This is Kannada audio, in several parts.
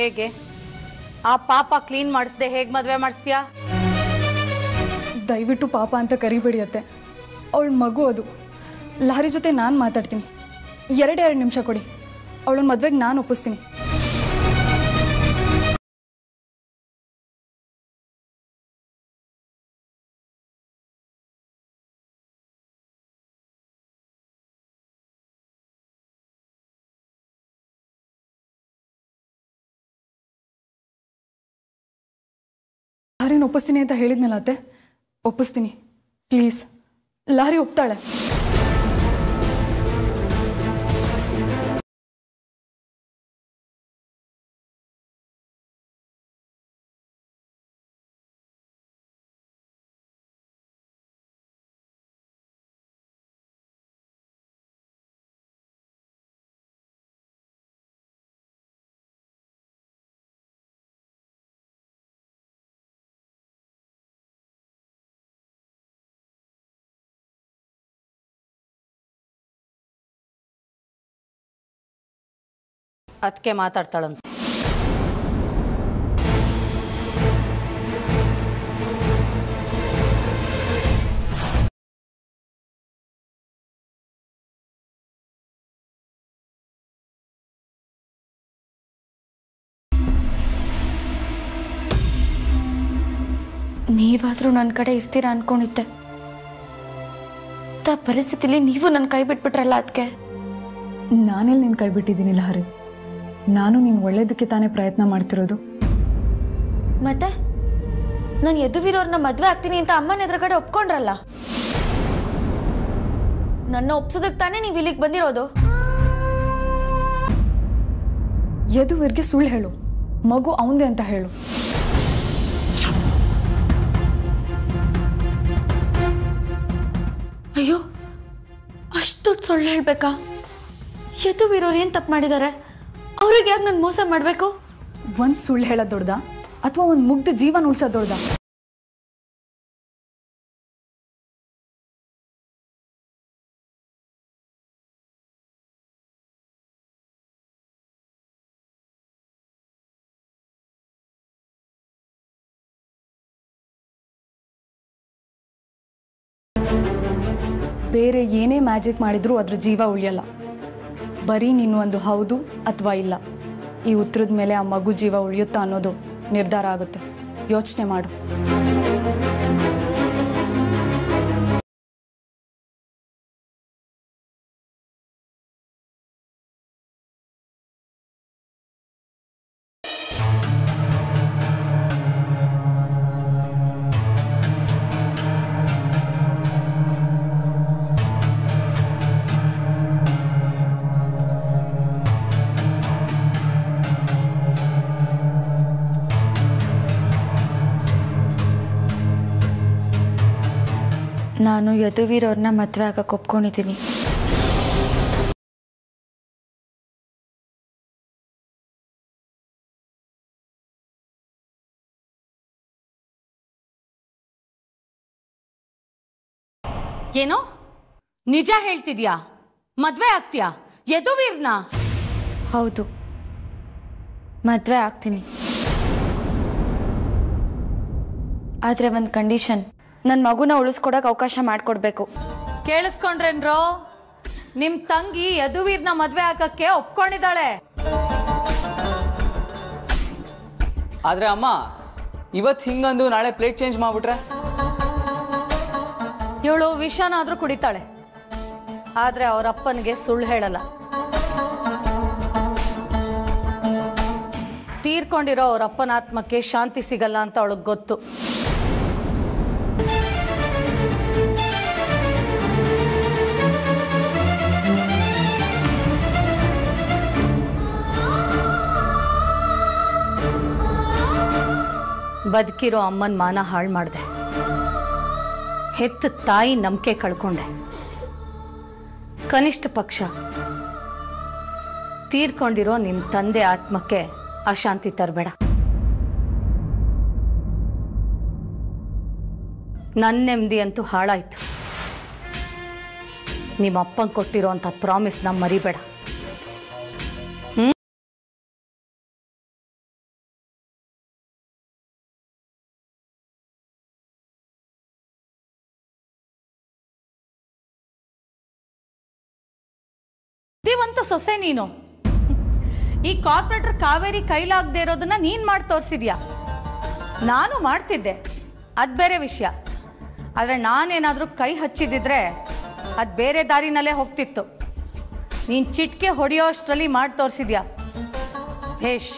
ಹೇಗೆ ಆ ಪಾಪ ಕ್ಲೀನ್ ಮಾಡಿಸ್ದೆ ಹೇಗೆ ಮದುವೆ ಮಾಡಿಸ್ತೀಯಾ ದಯವಿಟ್ಟು ಪಾಪ ಅಂತ ಕರಿಬೇಡಿ ಅತ್ತೆ ಅವಳ ಮಗು ಅದು ಲಾರಿ ಜೊತೆ ನಾನು ಮಾತಾಡ್ತೀನಿ ಎರಡೇ ಎರಡು ನಿಮಿಷ ಕೊಡಿ ಅವಳನ್ನ ಮದುವೆಗೆ ನಾನು ಒಪ್ಪಿಸ್ತೀನಿ ಲಾರಿನ ಒಪ್ಪಿಸ್ತೀನಿ ಅಂತ ಹೇಳಿದ್ನಲ್ಲ ಅತ್ತೆ ಒಪ್ಪಿಸ್ತೀನಿ ಪ್ಲೀಸ್ ಲಾರಿ ಒಪ್ತಾಳೆ ಅದಕ್ಕೆ ಮಾತಾಡ್ತಾಳಂತ ನೀವಾದರೂ ನನ್ನ ಕಡೆ ಇರ್ತೀರಾ ಅನ್ಕೊಂಡಿದ್ದೆ ಆ ಪರಿಸ್ಥಿತಿಲಿ ನೀವು ನನ್ನ ಕೈ ಬಿಟ್ಬಿಟ್ರಲ್ಲ ಅದಕ್ಕೆ ನಾನೆಲ್ಲಿ ನಿನ್ನ ಕೈ ಬಿಟ್ಟಿದ್ದೀನಿ ಲಹರಿ ನಾನು ನೀನು ಒಳ್ಳೇದಕ್ಕೆ ತಾನೇ ಪ್ರಯತ್ನ ಮಾಡ್ತಿರೋದು ಮತ್ತೆ ನಾನು ಯದುವೀರವ್ರನ್ನ ಮದುವೆ ಆಗ್ತೀನಿ ಅಂತ ಅಮ್ಮನ ಎದುರುಗಡೆ ಒಪ್ಕೊಂಡ್ರಲ್ಲ ನನ್ನ ಒಪ್ಸೋದಕ್ಕೆ ತಾನೇ ನೀವು ಇಲ್ಲಿಗೆ ಬಂದಿರೋದು ಯದುವೀರ್ಗೆ ಸುಳ್ಳು ಹೇಳು ಮಗು ಅವಂದೇ ಅಂತ ಹೇಳು ಅಯ್ಯೋ ಅಷ್ಟು ದೊಡ್ಡ ಸುಳ್ಳು ಹೇಳ್ಬೇಕಾ ಯದುವೀರವ್ರು ಏನು ತಪ್ಪು ಮಾಡಿದ್ದಾರೆ ಅವ್ರಿಗೆ ಯಾಕೆ ನಾನು ಮೋಸ ಮಾಡಬೇಕು ಒಂದು ಸುಳ್ಳು ಹೇಳೋದು ದೊಡ್ಡದ ಅಥವಾ ಒಂದು ಮುಗ್ಧ ಜೀವನ ಉಳ್ಸೋದು ದೊಡ್ಡದ ಬೇರೆ ಏನೇ ಮ್ಯಾಜಿಕ್ ಮಾಡಿದ್ರೂ ಅದ್ರ ಜೀವ ಉಳಿಯಲ್ಲ ಬರೀ ನೀನು ಒಂದು ಹೌದು ಅಥವಾ ಇಲ್ಲ ಈ ಉತ್ತರದ ಮೇಲೆ ಆ ಮಗು ಜೀವ ಉಳಿಯುತ್ತಾ ಅನ್ನೋದು ನಿರ್ಧಾರ ಆಗುತ್ತೆ ಯೋಚನೆ ಮಾಡು ನಾನು ಯದುವೀರವ್ರನ್ನ ಮದುವೆ ಆಗಕ್ಕೆ ಒಪ್ಕೊಂಡಿದ್ದೀನಿ ಏನೋ ನಿಜ ಹೇಳ್ತಿದ್ಯಾ ಮದ್ವೆ ಆಗ್ತೀಯಾ ಯದುವೀರ್ನ ಹೌದು ಮದುವೆ ಆಗ್ತೀನಿ ಆದರೆ ಒಂದು ಕಂಡೀಷನ್ ನನ್ನ ಮಗುನ ಉಳಿಸ್ಕೊಡಕ್ಕೆ ಅವಕಾಶ ಮಾಡಿಕೊಡ್ಬೇಕು ಕೇಳಿಸ್ಕೊಂಡ್ರೇನ್ರೋ ನಿಮ್ ತಂಗಿ ಯದುವೀರ್ನ ಮದ್ವೆ ಆಗಕ್ಕೆ ಒಪ್ಕೊಂಡಿದ್ದಾಳೆ ಆದರೆ ಅಮ್ಮ ಇವತ್ತು ಹಿಂಗಂದು ನಾಳೆ ಪ್ಲೇಟ್ ಚೇಂಜ್ ಮಾಡಿಬಿಟ್ರೆ ಇವಳು ವಿಷನಾದ್ರೂ ಕುಡಿತಾಳೆ ಆದ್ರೆ ಅವ್ರ ಅಪ್ಪನಿಗೆ ಸುಳ್ಳು ಹೇಳಲ್ಲ ತೀರ್ಕೊಂಡಿರೋ ಅವ್ರ ಅಪ್ಪನ ಆತ್ಮಕ್ಕೆ ಶಾಂತಿ ಸಿಗಲ್ಲ ಅಂತ ಅವಳಿಗೆ ಗೊತ್ತು ಬದುಕಿರೋ ಅಮ್ಮನ ಮಾನ ಹಾಳು ಮಾಡಿದೆ ಹೆತ್ತ ತಾಯಿ ನಂಬಿಕೆ ಕಳ್ಕೊಂಡೆ ಕನಿಷ್ಠ ಪಕ್ಷ ತೀರ್ಕೊಂಡಿರೋ ನಿಮ್ಮ ತಂದೆ ಆತ್ಮಕ್ಕೆ ಅಶಾಂತಿ ತರಬೇಡ ನನ್ನ ನೆಮ್ಮದಿ ಅಂತೂ ಹಾಳಾಯ್ತು ನಿಮ್ಮ ಅಪ್ಪಂಗೆ ಕೊಟ್ಟಿರೋ ಅಂಥ ಪ್ರಾಮಿಸ್ನ ಮರಿಬೇಡ ಬುದ್ಧಿವಂತ ಸೊಸೆ ನೀನು ಈ ಕಾರ್ಪೊರೇಟರ್ ಕಾವೇರಿ ಕೈಲಾಗದೆ ಇರೋದನ್ನ ನೀನು ಮಾಡಿ ತೋರಿಸಿದ್ಯಾ ನಾನು ಮಾಡ್ತಿದ್ದೆ ಅದು ಬೇರೆ ವಿಷಯ ಆದರೆ ನಾನೇನಾದರೂ ಕೈ ಹಚ್ಚಿದಿದ್ರೆ ಅದು ಬೇರೆ ದಾರಿನಲ್ಲೇ ಹೋಗ್ತಿತ್ತು ನೀನು ಚಿಟ್ಕೆ ಹೊಡೆಯೋ ಅಷ್ಟರಲ್ಲಿ ಮಾಡಿ ತೋರಿಸಿದ್ಯಾ ಭೇಷ್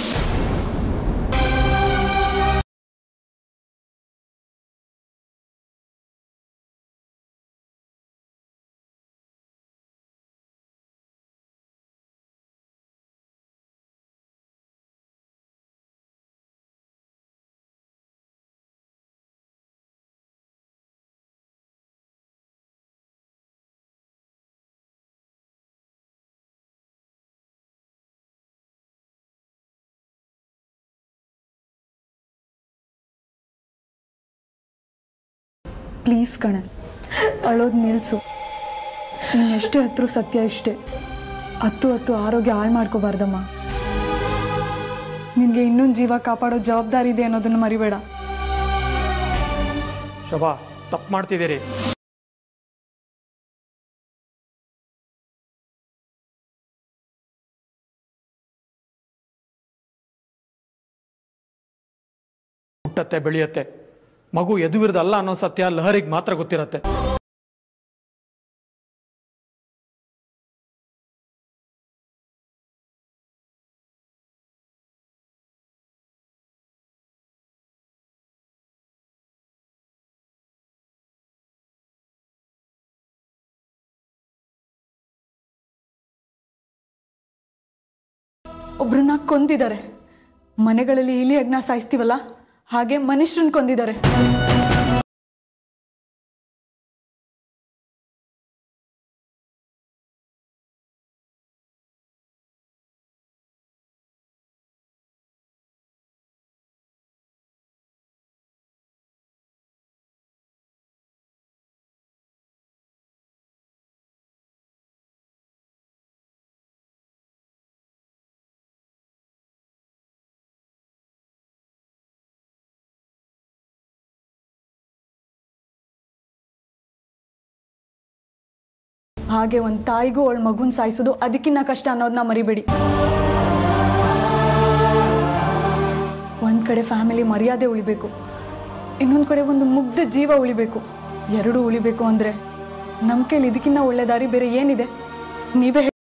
ಪ್ಲೀಸ್ ಕಣೆ ಅಳೋದು ನಿಲ್ಲಿಸು ನೀನು ಎಷ್ಟೇ ಹತ್ರ ಸತ್ಯ ಇಷ್ಟೇ ಹತ್ತು ಹತ್ತು ಆರೋಗ್ಯ ಹಾಳು ಮಾಡ್ಕೋಬಾರ್ದಮ್ಮ ನಿನಗೆ ಇನ್ನೊಂದು ಜೀವ ಕಾಪಾಡೋ ಜವಾಬ್ದಾರಿ ಇದೆ ಅನ್ನೋದನ್ನು ಮರಿಬೇಡ ಶೋಭಾ ತಪ್ಪು ಮಾಡ್ತಿದ್ದೀರಿ ಹುಟ್ಟತ್ತೆ ಬೆಳೆಯುತ್ತೆ ಮಗು ಎದುವಿರದಲ್ಲ ಅನ್ನೋ ಸತ್ಯ ಲಹರಿಗೆ ಮಾತ್ರ ಗೊತ್ತಿರತ್ತೆ ಒಬ್ರನ್ನ ಕೊಂದಿದ್ದಾರೆ ಮನೆಗಳಲ್ಲಿ ಇಲಿ ಅಗ್ನ ಸಾಯಿಸ್ತೀವಲ್ಲ ಹಾಗೆ ಮನುಷ್ಯರನ್ನ ಕೊಂದಿದ್ದಾರೆ ಹಾಗೆ ಒಂದು ತಾಯಿಗೂ ಅವಳ ಮಗುನ ಸಾಯಿಸೋದು ಅದಕ್ಕಿನ್ನ ಕಷ್ಟ ಅನ್ನೋದನ್ನ ಮರಿಬೇಡಿ ಒಂದು ಕಡೆ ಫ್ಯಾಮಿಲಿ ಮರ್ಯಾದೆ ಉಳಿಬೇಕು ಇನ್ನೊಂದು ಕಡೆ ಒಂದು ಮುಗ್ಧ ಜೀವ ಉಳಿಬೇಕು ಎರಡೂ ಉಳಿಬೇಕು ಅಂದರೆ ನಮ್ಮ ಕೈಲಿ ಇದಕ್ಕಿನ್ನ ಒಳ್ಳೆ ದಾರಿ ಬೇರೆ ಏನಿದೆ ನೀವೇ ಹೇಳಿ.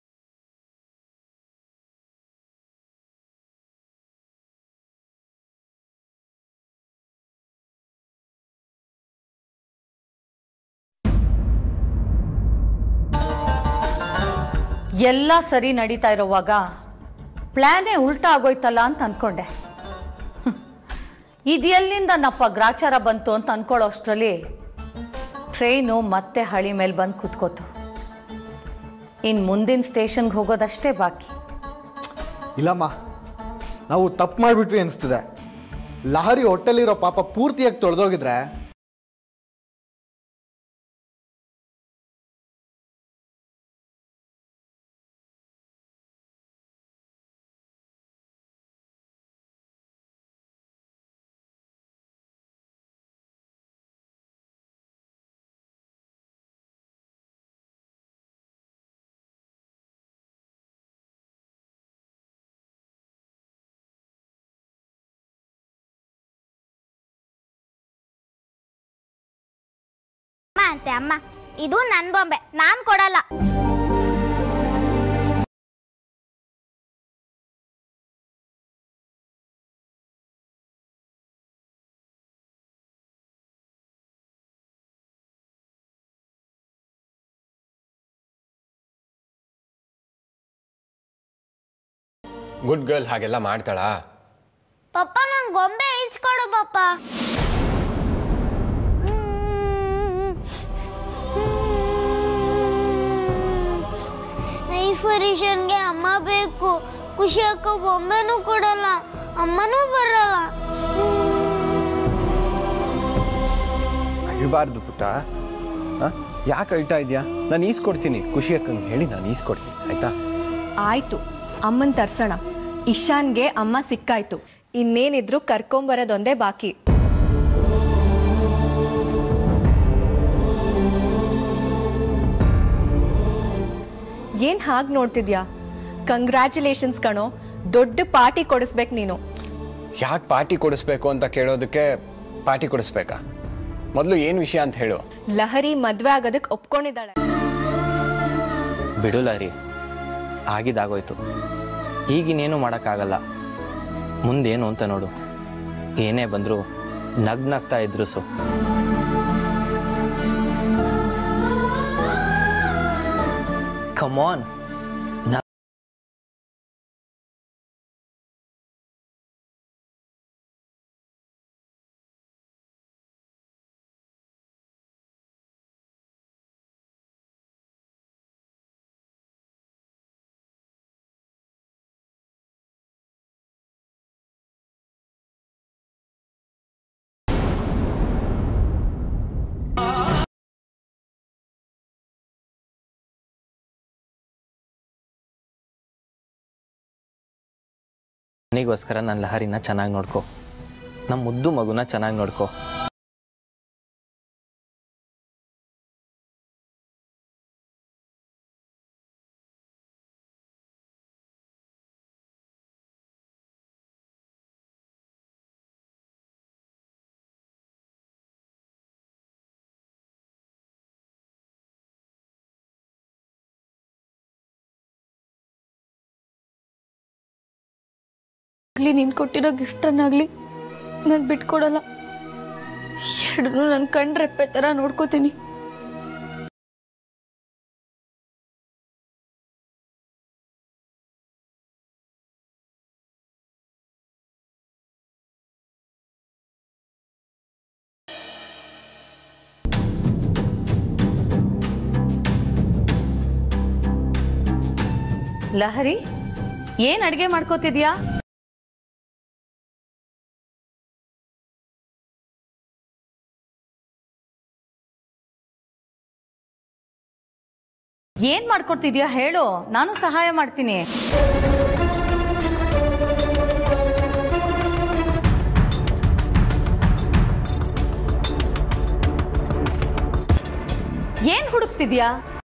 ಎಲ್ಲ ಸರಿ ನಡೀತಾ ಇರೋವಾಗ ಪ್ಲ್ಯಾನೇ ಉಲ್ಟಾ ಆಗೋಯ್ತಲ್ಲ ಅಂತ ಅನ್ಕೊಂಡೆ ಹ್ಮ್. ಇದೆಲ್ಲಿಂದ ನಪ್ಪ ಗ್ರಾಚಾರ ಬಂತು ಅಂತ ಅನ್ಕೊಳ್ಳೋ ಅಷ್ಟರಲ್ಲಿ ಟ್ರೈನು ಮತ್ತೆ ಹಳಿ ಮೇಲೆ ಬಂದು ಕೂತ್ಕೋತು ಇನ್ನು ಮುಂದಿನ ಸ್ಟೇಷನ್ಗೆ ಹೋಗೋದಷ್ಟೇ ಬಾಕಿ ಇಲ್ಲಮ್ಮ ನಾವು ತಪ್ಪು ಮಾಡಿಬಿಟ್ವಿ ಅನಿಸ್ತಿದೆ ಲಹರಿ ಹೊಟ್ಟೆಲಿರೋ ಪಾಪ ಪೂರ್ತಿಯಾಗಿ ತೊಳೆದೋಗಿದ್ರೆ ಅಮ್ಮ ಅಂತೆ ಅಮ್ಮ ಇದು ನನ್ ಬೊಂಬೆ ನಾನ್ ಕೊಡಲ್ಲ ಗುಡ್ ಗರ್ಲ್ ಹಾಗೆಲ್ಲ ಮಾಡ್ತಾಳಾ ಪಪ್ಪ ನಂಗ್ ಗೊಂಬೆ ಇಸ್ಕೊಡು ಪಪ್ಪ ಐಫರಿಷನ್ಗೆ ಅಮ್ಮ ಬೇಕು ಖುಷಿ ಅಕ್ಕ ಬೊಂಬೆನೂ ಕೊಡಲ್ಲ ಅಮ್ಮನೂ ಬರಲ್ಲ ಅಳ್ಬಾರ್ದು ಪುಟ್ಟ ಯಾಕೆ ಅಳ್ತಾ ಇದೆಯಾ ನಾನು ಈಸ್ಕೊಡ್ತೀನಿ ಖುಷಿ ಅಕ್ಕಂಗೆ ಹೇಳಿ ನಾನು ಈಸ್ಕೊಡ್ತೀನಿ ಆಯ್ತಾ ಆಯ್ತು ಅಮ್ಮನ್ ತರ್ಸೋಣ ಇಶಾನ್ಗೆ ಅಮ್ಮ ಸಿಕ್ಕಾಯ್ತು ಇನ್ನೇನಿದ್ರು ಕರ್ಕೊಂಬರೋದೊಂದೇ ಬಾಕಿ ಏನು ಹಾಗೆ ನೋಡ್ತಿದ್ಯಾ ಕಂಗ್ರ್ಯಾಚುಲೇಷನ್ಸ್ ಕಣೋ ದೊಡ್ಡ ಪಾರ್ಟಿ ಕೊಡಿಸ್ಬೇಕು ನೀನು ಯಾಕೆ ಪಾರ್ಟಿ ಕೊಡಿಸ್ಬೇಕು ಅಂತ ಕೇಳೋದಕ್ಕೆ ಪಾರ್ಟಿ ಕೊಡಿಸ್ಬೇಕಾ ಮೊದಲು ಏನು ವಿಷಯ ಅಂತ ಹೇಳು ಲಹರಿ ಮದ್ವೆ ಆಗೋದಕ್ಕೆ ಒಪ್ಕೊಂಡಿದ್ದಾಳೆ ಬಿಡು ಲಹರಿ ಆಗಿದ್ದಾಗೋಯ್ತು ಈಗಿನೇನು ಮಾಡೋಕ್ಕಾಗಲ್ಲ ಮುಂದೇನು ಅಂತ ನೋಡು ಏನೇ ಬಂದರೂ ನಗ್ ನಗ್ತಾ ಇದ್ರು ಸೊ ಕಮಾನ್ ನನಗೋಸ್ಕರ ನನ್ನ ಲಹರಿನ ಚೆನ್ನಾಗಿ ನೋಡ್ಕೊ ನಮ್ಮ ಮುದ್ದು ಮಗುನ ಚೆನ್ನಾಗಿ ನೋಡ್ಕೊ ಆಗಲಿ ನೀನು ಕೊಟ್ಟಿರೋ ಗಿಫ್ಟನ್ನಾಗಲಿ ನಾನು ಬಿಟ್ಕೊಡಲ್ಲ ಎರಡನ್ನೂ ನನ್ನ ಕಣ್ರೆಪ್ಪೆ ಥರ ನೋಡ್ಕೋತೀನಿ ಲಹರಿ ಏನ್ ಅಡ್ಗೆ ಮಾಡ್ಕೋತಿದ್ಯಾ ಏನ್ ಮಾಡ್ಕೊಡ್ತಿದ್ಯಾ ಹೇಳು ನಾನು ಸಹಾಯ ಮಾಡ್ತೀನಿ ಏನ್ ಹುಡುಕ್ತಿದ್ಯಾ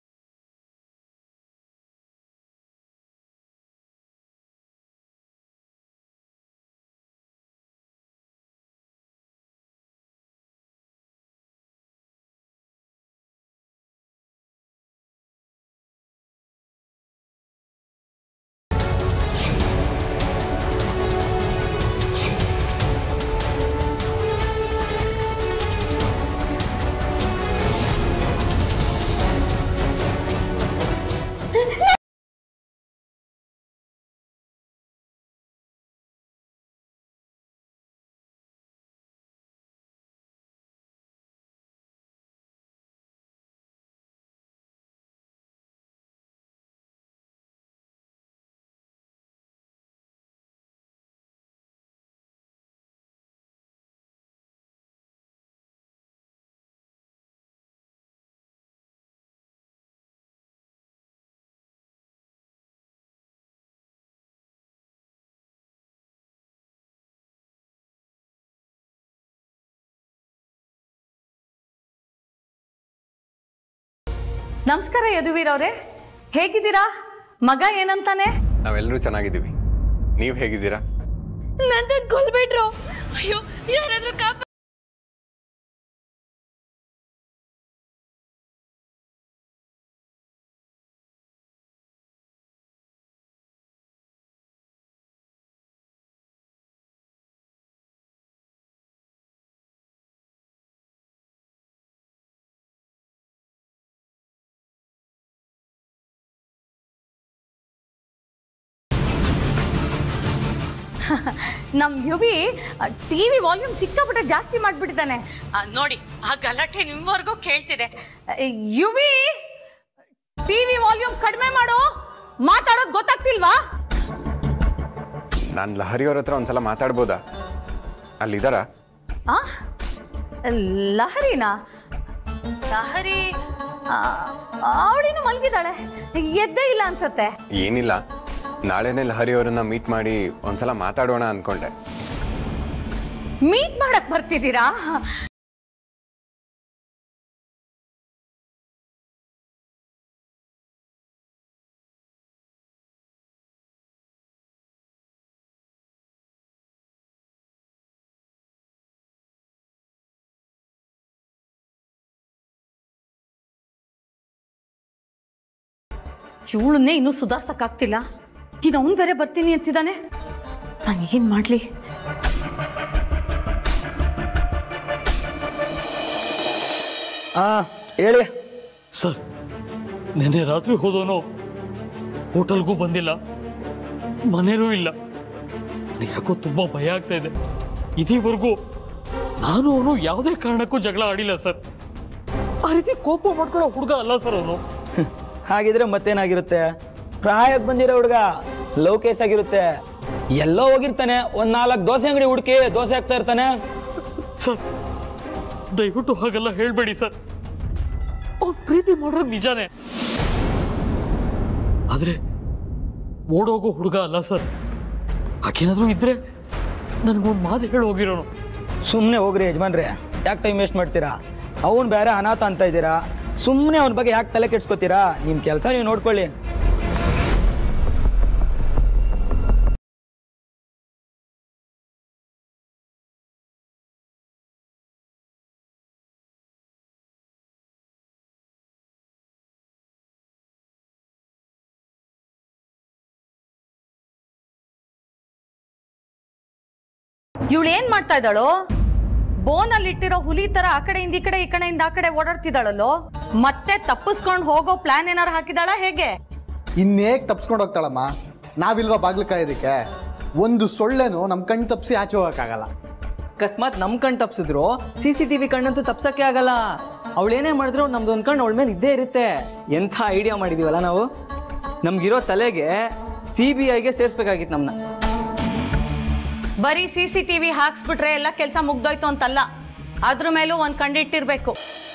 ನಮಸ್ಕಾರ ಯದುವೀರ್ ಅವರೇ ಹೇಗಿದ್ದೀರಾ ಮಗ ಏನಂತಾನೆ ನಾವೆಲ್ಲರೂ ಚೆನ್ನಾಗಿದ್ದೀವಿ ನೀವು ಹೇಗಿದ್ದೀರಾ ನಂದು ಕೊಲ್ಬಿಟ್ರು ಅಯ್ಯೋ ಯಾರಾದ್ರೂ ಕಾಪ ನಮ್ ಯುವಿ ಟಿವಿ ವಾಲ್ಯೂಮ್ ಸಿಕ್ಕಾಪಟ್ಟೆ ಜಾಸ್ತಿ ಮಾಡ್ಬಿಟ್ಟಿದ್ದಾನೆ ಆ, ನೋಡಿ ಆ ಗಲಾಟೆ ನಿಮ್ವರೆಗೂ ಕೇಳ್ತಿದೆ ಆ, ಯುವಿ ಟಿವಿ ವಾಲ್ಯೂಮ್ ಕಡಿಮೆ ಮಾಡು ಮಾತಾಡೋದು ಗೊತ್ತಾಗ್ತಿಲ್ವಾ ನಾನು ಲಹರಿಯವ್ರ ಹತ್ರ ಒಂದ್ಸಲ ಮಾತಾಡ್ಬೋದಾ ಅಲ್ಲಿದ್ದಾರಾ ಆ ಲಹರಿನಾ ಲಹರಿ ಅವಳಿನ ಮಲಗಿದಾಳೆ ಎದ್ದೇ ಇಲ್ಲ ಅನ್ಸತ್ತೆ ಏನಿಲ್ಲ ನಾಳೆನೇ ಲಹರಿಯವರನ್ನ ಮೀಟ್ ಮಾಡಿ ಒಂದ್ಸಲ ಮಾತಾಡೋಣ ಅನ್ಕೊಂಡೆ ಮೀಟ್ ಮಾಡಕ್ ಬರ್ತಿದ್ದೀರಾ ಇವಳನ್ನೇ ಇನ್ನೂ ಸುಧಾರ್ಸಕ್ಕಾಗ್ತಿಲ್ಲ ಇನ್ನು ಅವನು ಬೇರೆ ಬರ್ತೀನಿ ಅಂತಿದ್ದಾನೆ ನಾನು ಏನು ಮಾಡಲಿ ಆ ಹೇಳಿ ಸರ್ ನಿನ್ನೆ ರಾತ್ರಿ ಹೋದವನು ಹೋಟೆಲ್ಗೂ ಬಂದಿಲ್ಲ ಮನೇನೂ ಇಲ್ಲ ನನಗೆ ಯಾಕೋ ತುಂಬ ಭಯ ಆಗ್ತಾ ಇದೆ ಇದುವರೆಗೂ ನಾನು ಅವನು ಯಾವುದೇ ಕಾರಣಕ್ಕೂ ಜಗಳ ಆಡಿಲ್ಲ ಸರ್ ಆ ರೀತಿ ಕೋಪ ಮಾಡ್ಕೊಳ್ಳೋ ಹುಡುಗ ಅಲ್ಲ ಸರ್ ಅವನು ಹಾಗಿದ್ರೆ ಮತ್ತೇನಾಗಿರುತ್ತೆ ಪ್ರಾಯಕ್ಕೆ ಬಂದಿರೋ ಹುಡುಗ ಲವ್ ಕೇಸ್ ಆಗಿರುತ್ತೆ ಎಲ್ಲೋ ಹೋಗಿರ್ತಾನೆ ಒಂದ್ ನಾಲ್ಕು ದೋಸೆ ಅಂಗಡಿ ಹುಡುಕಿ ದೋಸೆ ಹಾಕ್ತಾ ಇರ್ತಾನೆ ಸರ್ ದಯವಿಟ್ಟು ಹಾಗೆಲ್ಲ ಹೇಳ್ಬೇಡಿ ಸರ್ ಅವ್ನು ಪ್ರೀತಿ ಮಾಡೋದು ನಿಜಾನೇ ಆದ್ರೆ ಓಡೋಗೋ ಹುಡುಗ ಅಲ್ಲ ಸರ್ ಹಾಗೇನಾದ್ರೂ ಇದ್ರೆ ನನಗೊಂದು ಮಾತು ಹೇಳಿ ಹೋಗಿರೋನು ಸುಮ್ಮನೆ ಹೋಗ್ರಿ ಯಜಮಾನ್ರೆ ಯಾಕೆ ಟೈಮ್ ವೇಸ್ಟ್ ಮಾಡ್ತೀರಾ ಅವನು ಬೇರೆ ಅನಾಥ ಅಂತ ಇದ್ದೀರಾ ಸುಮ್ಮನೆ ಅವನ ಬಗ್ಗೆ ಯಾಕೆ ತಲೆ ಕೆಡ್ಸ್ಕೊತೀರಾ ನಿಮ್ಮ ಕೆಲಸ ನೀವು ನೋಡ್ಕೊಳ್ಳಿ ಇವಳು ಏನ್ ಮಾಡ್ತಾ ಇದ್ದಾಳು ಬೋನಲ್ಲಿ ಇಟ್ಟಿರೋ ಹುಲಿ ತರ ಆ ಕಡೆಯಿಂದ ಈ ಕಡೆ ಈ ಕಡೆಯಿಂದ ಆ ಕಡೆ ಓಡಾಡ್ತಿದ್ದಾಳಲ್ಲೋ ಮತ್ತೆ ತಪ್ಪಿಸ್ಕೊಂಡು ಹೋಗೋ ಪ್ಲಾನ್ ಏನಾರು ಹಾಕಿದಾಳ ಹೇಗೆ ಇನ್ನೇಗ್ ತಪ್ಸ್ಕೊಂಡು ಹೋಗ್ತಾಳಮ್ಮ ನಾವಿಲ್ವಾ ಬಾಗ್ಲು ಕಾಯೋದಕ್ಕೆ ಒಂದು ಸೊಳ್ಳೆನು ನಮ್ಮ ಕಣ್ ತಪ್ಪಿಸಿ ಆಚೆ ಹೋಗಕ್ಕಾಗಲ್ಲ ಅಕಸ್ಮಾತ್ ನಮ್ ಕಣ್ ತಪ್ಸಿದ್ರು ಸಿ ಸಿ ಟಿ ವಿ ಕಣ್ಣಂತೂ ತಪ್ಸಕ್ಕೆ ಆಗಲ್ಲ ಅವಳೇನೇ ಮಾಡಿದ್ರು ನಮ್ದು ಒಂದ್ ಕಣ್ಣು ಅವಳ ಮೇಲೆ ಇದ್ದೇ ಇರುತ್ತೆ ಎಂಥ ಐಡಿಯಾ ಮಾಡಿದೀವಲ್ಲ ನಾವು ನಮ್ಗಿರೋ ತಲೆಗೆ ಸಿ ಬಿ ಐಗೆ ಸೇರ್ಸ್ಬೇಕಾಗಿತ್ತು ನಮ್ನ ಬರೀ ಸಿ ಸಿ ಟಿವಿ ಹಾಕ್ಸ್ಬಿಟ್ರೆ ಎಲ್ಲ ಕೆಲಸ ಮುಗ್ದೋಯ್ತು ಅಂತಲ್ಲ ಅದ್ರ ಮೇಲೂ ಒಂದ್ ಕಂಡಿಟ್ಟಿರ್ಬೇಕು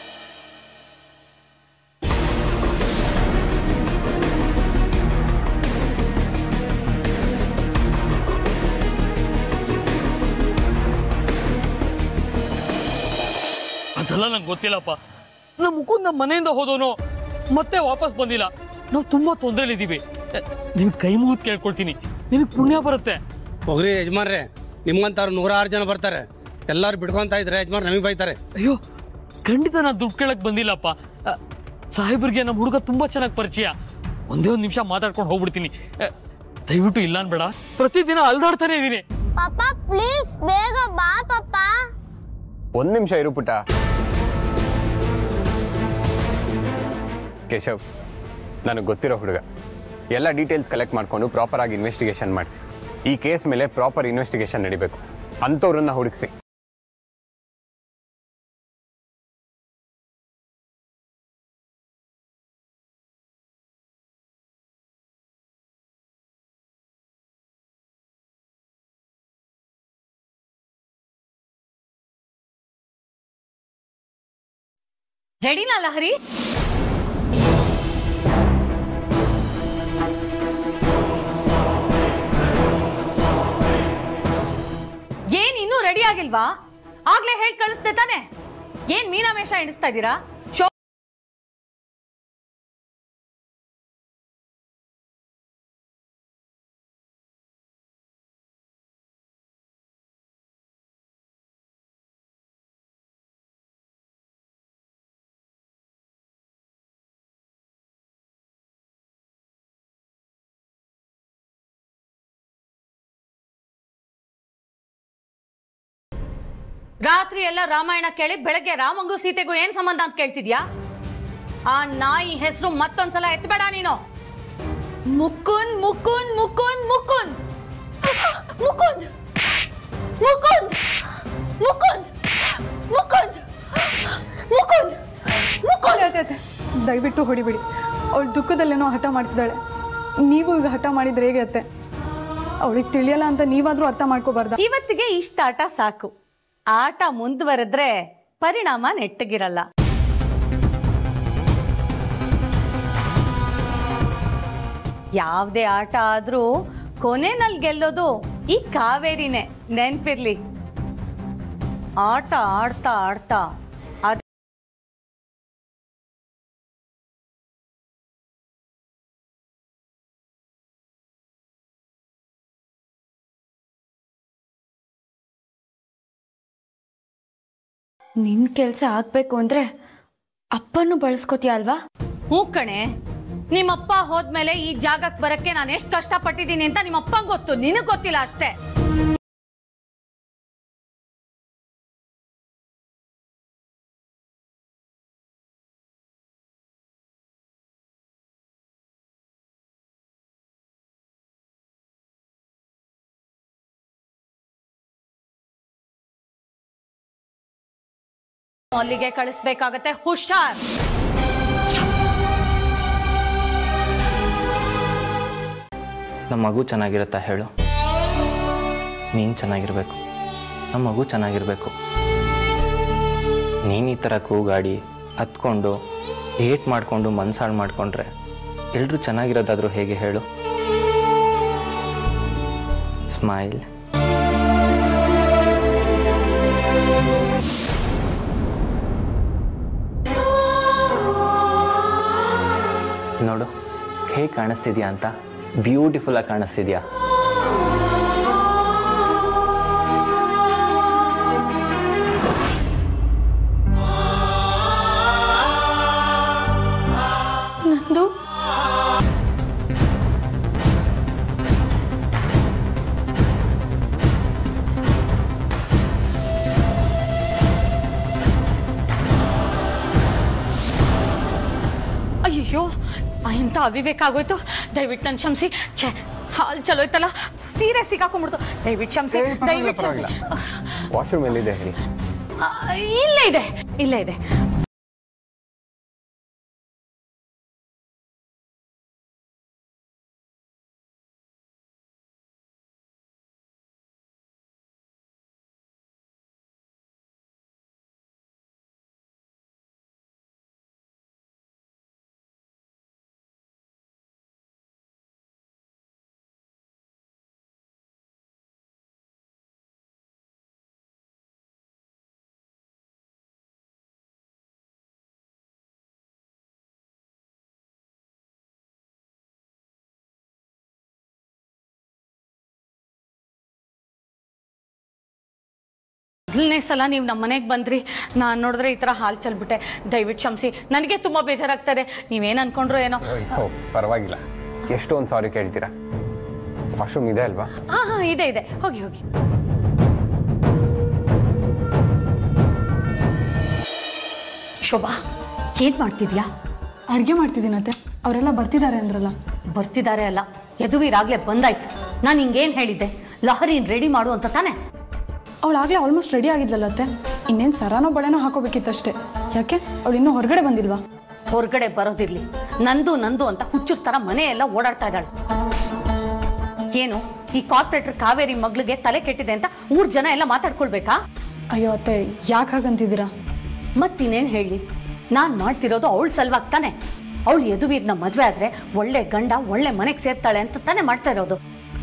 ಅದೆಲ್ಲ ನಂಗೆ ಗೊತ್ತಿಲ್ಲಪ್ಪ ನಮ್ಮ ಮುಕುಂದ್ ನಮ್ಮ ಮನೆಯಿಂದ ಹೋದವನು ಮತ್ತೆ ವಾಪಸ್ ಬಂದಿಲ್ಲ ನಾವು ತುಂಬಾ ತೊಂದರೆಲಿದ್ದೀವಿ ನಿನ್ ಕೈ ಮುಗಿದು ಕೇಳ್ಕೊಳ್ತೀನಿ ನಿನಗೆ ಪುಣ್ಯ ಬರುತ್ತೆ ಹೋಗ್ರಿ ಯಜಮಾನ್ರೆ ನಿಮ್ಗಂತಾರು ನೂರಾರು ಜನ ಬರ್ತಾರೆ ಎಲ್ಲರೂ ಬಿಡ್ಕೊಂತ ಇದ್ರೆ ಯಜಮಾನ್ ನಮಗೆ ಬೈತಾರೆ ಅಯ್ಯೋ ಖಂಡಿತ ನಾನು ದುಡ್ಡು ಕೇಳಕ್ ಬಂದಿಲ್ಲಪ್ಪ ಅ, ಸಾಹೇಬ್ರಿಗೆ ನಮ್ಮ ಹುಡುಗ ತುಂಬಾ ಚೆನ್ನಾಗಿ ಪರಿಚಯ ಒಂದೇ ಒಂದು ನಿಮಿಷ ಮಾತಾಡ್ಕೊಂಡು ಹೋಗ್ಬಿಡ್ತೀನಿ ಅ, ದಯವಿಟ್ಟು ಇಲ್ಲ ಅನ್ಬೇಡ ಪ್ರತಿದಿನ ಅಲ್ದಾಡ್ತಾನೆ ಇದೀನಿ ಪಾಪ ಪ್ಲೀಸ್ ಬೇಗ ಬಾ ಪಾಪ ಒಂದು ನಿಮಿಷ ಇರು ಪುಟ್ಟ ಕೇಶವ್ ನನಗೆ ಗೊತ್ತಿರೋ ಹುಡುಗ ಎಲ್ಲ ಡೀಟೇಲ್ಸ್ ಕಲೆಕ್ಟ್ ಮಾಡಿಕೊಂಡು ಪ್ರಾಪರಾಗಿ ಇನ್ವೆಸ್ಟಿಗೇಷನ್ ಮಾಡಿಸಿ ಈ ಕೇಸ್ ಮೇಲೆ ಪ್ರಾಪರ್ ಇನ್ವೆಸ್ಟಿಗೇಷನ್ ನಡಿಬೇಕು ಅಂಥವ್ರನ್ನ ಹುಡುಕಿಸಿ ರೆಡಿನಾ ಲಹರಿ ಏನ್ ಇನ್ನೂ ರೆಡಿ ಆಗಿಲ್ವಾ ಆಗ್ಲೇ ಹೇಳಿ ಕಳಿಸ್ದೆ ತಾನೆ ಏನ್ ಮೀನಾಮೇಷ ಎಣಿಸ್ತಾ ಇದ್ದೀರಾ ಶೋ ರಾತ್ರಿ ಎಲ್ಲ ರಾಮಾಯಣ ಕೇಳಿ ಬೆಳಗ್ಗೆ ರಾಮಂಗೂ ಸೀತೆಗೂ ಏನ್ ಸಂಬಂಧ ಅಂತ ಕೇಳ್ತಿದ್ಯಾ ಆ ನಾಯಿ ಹೆಸರು ಮತ್ತೊಂದ್ಸಲ ಎತ್ಬೇಡ ನೀನು ಮುಕುಂದ್ ಮುಕುಂದ್ ಮುಕುಂದ್ ಮುಕುಂದ್ ಮುಕುಂದ್ ಮುಕುಂದ್ ಮುಕುಂದ್ ಮುಕುಂದ್ ಮುಕುಂದ್ ಮುಕುಂದ್ ಅತ್ತೆ, ಅತ್ತೆ, ದಯವಿಟ್ಟು ಹೊಡಿಬಿಡಿ ಅವಳು ದುಃಖದಲ್ಲೇನೋ ಹಠ ಮಾಡ್ತಿದ್ದಾಳೆ ನೀವು ಈಗ ಹಠ ಮಾಡಿದ್ರೆ ಹೇಗೆ ಅತ್ತೆ ಅವಳಿಗೆ ತಿಳಿಯಲ್ಲ ಅಂತ ನೀವಾದ್ರೂ ಅರ್ಥ ಮಾಡ್ಕೋಬಾರ್ದ ಇವತ್ತಿಗೆ ಇಷ್ಟ ಆಟ ಸಾಕು ಆಟ ಮುಂದುವರೆದ್ರೆ ಪರಿಣಾಮ ನೆಟ್ಟಗಿರಲ್ಲ ಯಾವುದೇ ಆಟ ಆದ್ರೂ ಕೊನೆನಲ್ಲಿ ಗೆಲ್ಲೋದು ಈ ಕಾವೇರಿನೇ ನೆನ್ಪಿರ್ಲಿ ಆಟ ಆಡ್ತಾ ಆಡ್ತಾ ಅದ್ ನಿನ್ನ ಕೆಲಸ ಆಗಬೇಕು ಅಂದರೆ ಅಪ್ಪನ್ನು ಬಳಸ್ಕೋತೀಯ ಅಲ್ವಾ ಹ್ಞೂ ಕಣೆ ನಿಮ್ಮಪ್ಪ ಹೋದ್ಮೇಲೆ ಈ ಜಾಗಕ್ಕೆ ಬರಕ್ಕೆ ನಾನು ಎಷ್ಟು ಕಷ್ಟಪಟ್ಟಿದ್ದೀನಿ ಅಂತ ನಿಮ್ಮಪ್ಪಂಗೆ ಗೊತ್ತು ನಿನಗೆ ಗೊತ್ತಿಲ್ಲ ಅಷ್ಟೇ ಅಲ್ಲಿಗೆ ಕಳಿಸ್ಬೇಕಾಗತ್ತೆ ಹುಷಾರ್ ನಮ್ಮ ಮಗು ಚೆನ್ನಾಗಿರುತ್ತಾ ಹೇಳು ನೀನು ಚೆನ್ನಾಗಿರ್ಬೇಕು ನಮ್ಮ ಮಗು ಚೆನ್ನಾಗಿರ್ಬೇಕು ನೀನು ಈ ಥರ ಕೂಗಾಡಿ ಹತ್ಕೊಂಡು ಏಟ್ ಮಾಡಿಕೊಂಡು ಮನ್ಸಾಳು ಮಾಡಿಕೊಂಡ್ರೆ ಎಲ್ಲರೂ ಚೆನ್ನಾಗಿರೋದಾದರೂ ಹೇಗೆ ಹೇಳು ಸ್ಮೈಲ್ ನೋಡು ಹೇಗೆ ಕಾಣಿಸ್ತಿದ್ಯಾ ಅಂತ ಬ್ಯೂಟಿಫುಲ್ಲಾಗಿ ಕಾಣಿಸ್ತಿದ್ಯಾ ನಂದು ಅಯ್ಯೋ ಇಂಥ ಅವಿವೇಕ ಆಗೋಯ್ತು ದಯವಿಟ್ಟು ನನ್ನ ಕ್ಷಮಿಸಿ ಛೇ ಹಾಲು ಚಲೋಯ್ತಲ್ಲ ಸೀರೆ ಸಿಕ್ಕಾಕೊಂಡ್ಬಿಡ್ತು ದಯವಿಟ್ಟು ಕ್ಷಮಿಸಿ ದಯವಿಟ್ಟು ಕ್ಷಮಿಸಿ ವಾಶ್ರೂಮ್ ಎಲ್ಲಿದೆ ಹೇಳಿ ಆ, ಇಲ್ಲೇ ಇದೆ ಇಲ್ಲೇ ಇದೆ ಮೊದಲನೇ ಸಲ ನೀವು ನಮ್ಮ ಮನೆಗೆ ಬಂದ್ರಿ ನಾನು ನೋಡಿದ್ರೆ ಈ ಥರ ಹಾಲು ಚೆಲ್ಬಿಟ್ಟೆ ದಯವಿಟ್ಟು ಕ್ಷಮಿಸಿ ನನಗೆ ತುಂಬ ಬೇಜಾರಾಗ್ತದೆ ನೀವೇನು ಅನ್ಕೊಂಡ್ರೋ ಏನೋ ಓ ಪರವಾಗಿಲ್ಲ ಎಷ್ಟೊಂದು ಸಾರಿ ಕೇಳ್ತೀರಾ ವಾಶ್ರೂಮ್ ಇದೆ ಅಲ್ವಾ ಹಾಂ ಹಾಂ ಇದೆ ಇದೆ ಹೋಗಿ ಹೋಗಿ ಶೋಭಾ ಏನು ಮಾಡ್ತಿದ್ಯಾ ಅಡುಗೆ ಮಾಡ್ತಿದ್ದೀನತ್ತೆ ಅವರೆಲ್ಲ ಬರ್ತಿದ್ದಾರೆ ಅಂದ್ರಲ್ಲ ಬರ್ತಿದ್ದಾರೆ ಅಲ್ಲ ಯದುವೀರಾಗಲೇ ಬಂದಾಯ್ತು ನಾನು ಹಿಂಗೇನು ಹೇಳಿದ್ದೆ ಲಹರಿನ್ ರೆಡಿ ಮಾಡು ಅಂತ ತಾನೆ ಅವಳಾಗಲೇ ಆಲ್ಮೋಸ್ಟ್ ರೆಡಿ ಆಗಿದ್ಲಲ್ಲ ಅತ್ತೆ ಇನ್ನೇನು ಸರಾನೋ ಬಳೆನೋ ಹಾಕೋಬೇಕಿತ್ತಷ್ಟೇ ಯಾಕೆ ಅವಳು ಇನ್ನೂ ಹೊರಗಡೆ ಬಂದಿಲ್ವಾ ಹೊರಗಡೆ ಬರೋದಿರ್ಲಿ ನಂದು ನಂದು ಅಂತ ಹುಚ್ಚುರ್ ಥರ ಮನೆ ಎಲ್ಲ ಓಡಾಡ್ತಾ ಇದ್ದಾಳೆ ಏನು ಈ ಕಾರ್ಪೊರೇಟರ್ ಕಾವೇರಿ ಮಗಳಿಗೆ ತಲೆ ಕೆಟ್ಟಿದೆ ಅಂತ ಊರ್ ಜನ ಎಲ್ಲ ಮಾತಾಡ್ಕೊಳ್ಬೇಕಾ ಅಯ್ಯೋ ಅತ್ತೆ ಯಾಕೆ ಹಾಗಂತಿದ್ದೀರಾ ಮತ್ತಿನ್ನೇನು ಹೇಳಿ ನಾನು ಮಾಡ್ತಿರೋದು ಅವಳ ಸಲುವಾಗಿ ತಾನೆ ಅವಳು ಯದುವೀರ್ನ ಮದುವೆ ಆದ್ರೆ ಒಳ್ಳೆ ಗಂಡ ಒಳ್ಳೆ ಮನೆಗೆ ಸೇರ್ತಾಳೆ ಅಂತ ತಾನೇ ಮಾಡ್ತಾ ಇರೋದು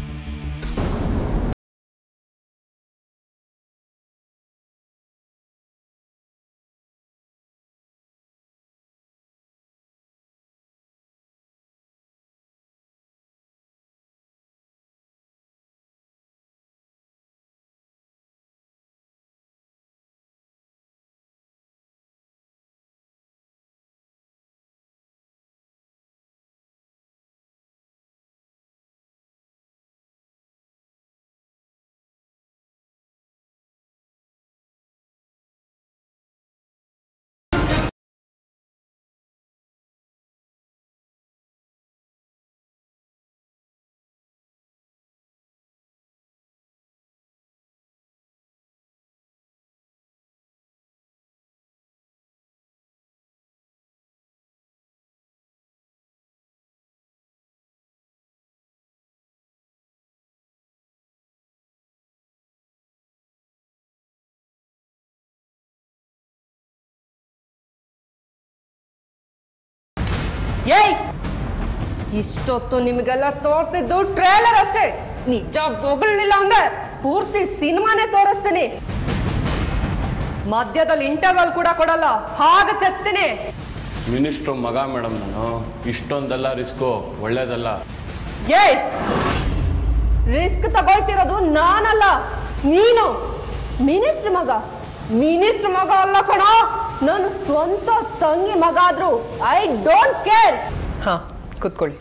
ಏಯ್ ಇಷ್ಟೊತ್ತು ನಿಮಗೆಲ್ಲ ತೋರಿಸಿದ್ದು ಟ್ರೇಲರ್ ಅಷ್ಟೇ ನಿಜ ಬೊಗಳಿಲ್ಲ ಅಂದ್ರೆ ಪೂರ್ತಿ ಸಿನಿಮಾನೇ ತೋರಿಸ್ತೀನಿ ಮಧ್ಯದಲ್ಲಿ ಇಂಟರ್ವಲ್ ಕೂಡ ಕೊಡಲ್ಲ ಹಾಗೆ ಚಚ್ತೀನಿ ಮಿನಿಸ್ಟ್ರು ಮಗ ಮೇಡಮ್ ನಾನು ಇಷ್ಟೊಂದೆಲ್ಲ ರಿಸ್ಕು ಒಳ್ಳೇದಲ್ಲ ಏಯ್ ರಿಸ್ಕ್ ತಗೊಳ್ತಿರೋದು ನಾನಲ್ಲ ನೀನು ಮಿನಿಸ್ಟ್ರ್ ಮಗ ಮಿನಿಸ್ಟ್ರ್ ಮಗ ಅಲ್ಲ ಕಣ ನನ್ನ ಸ್ವಂತ ತಂಗಿ ಮಗ ಆದ್ರೂ ಐ ಡೋಂಟ್ ಕೇರ್ ಹಾ ಕೂತ್ಕೊಳ್ಳಿ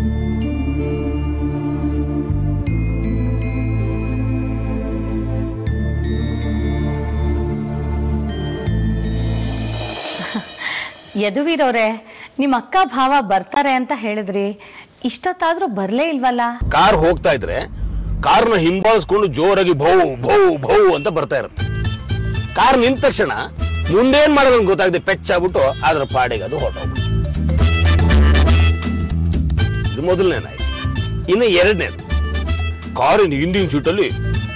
ಯದುವೀರವ್ರೆ ನಿಮ್ಮ ಅಕ್ಕ ಭಾವ ಬರ್ತಾರೆ ಅಂತ ಹೇಳಿದ್ರಿ ಇಷ್ಟೊತ್ತಾದ್ರೂ ಬರ್ಲೇ ಇಲ್ವಲ್ಲ ಕಾರ್ ಹೋಗ್ತಾ ಇದ್ರೆ ಕಾರ್ನ ಹಿಂಬಾಲಿಸ್ಕೊಂಡು ಜೋರಾಗಿ ಭೌ ಭೌ ಭೌ ಅಂತ ಬರ್ತಾ ಇರುತ್ತೆ ಕಾರ್ ನಿಂತ ತಕ್ಷಣ ಮುಂದೇನ್ ಮಾಡೋದು ಅಂತ ಗೊತ್ತಾಗದೆ ಪೆಚ್ಚಾಗ್ಬಿಟ್ಟು ಅದ್ರ ಪಾಡಿಗೆ ಅದು ಹೊರಟೋಗ್ಬಿಟ್ಟು ಇದು ಮೊದಲನೇನಾಯ್ತು ಇನ್ನು ಎರಡನೇದು ಕಾರಿನ ಹಿಂದಿನ ಸೀಟಲ್ಲಿ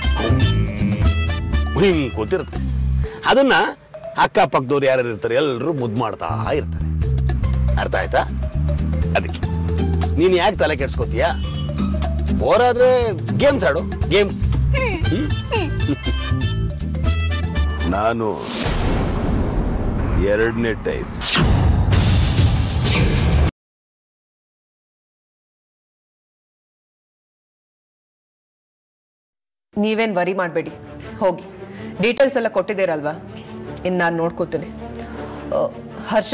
ಹಿಂಗ್ ಕೂತಿರುತ್ತೆ ಅದನ್ನ ಅಕ್ಕಪಕ್ಕದವ್ರು ಯಾರು ಇರ್ತಾರೆ ಎಲ್ಲರೂ ಮುದ್ದು ಮಾಡ್ತಾ ಇರ್ತಾರೆ ಅರ್ಥ ಆಯ್ತಾ ಅದಕ್ಕೆ ನೀನ್ ಯಾಕೆ ತಲೆ ಕೆಡ್ಸ್ಕೊತೀಯ ಬೋರಾದ್ರೆ ಗೇಮ್ಸ್ ಆಡು ಗೇಮ್ಸ್ ನಾನು ಎರಡನೇ ಟೈಪ್ ನೀವೇನು ವರಿ ಮಾಡಬೇಡಿ ಹೋಗಿ ಡೀಟೇಲ್ಸ್ ಎಲ್ಲ ಕೊಟ್ಟಿದ್ದೀರಲ್ವಾ ಇನ್ನು ನಾನು ನೋಡ್ಕೋತೀನಿ ಆ, ಹರ್ಷ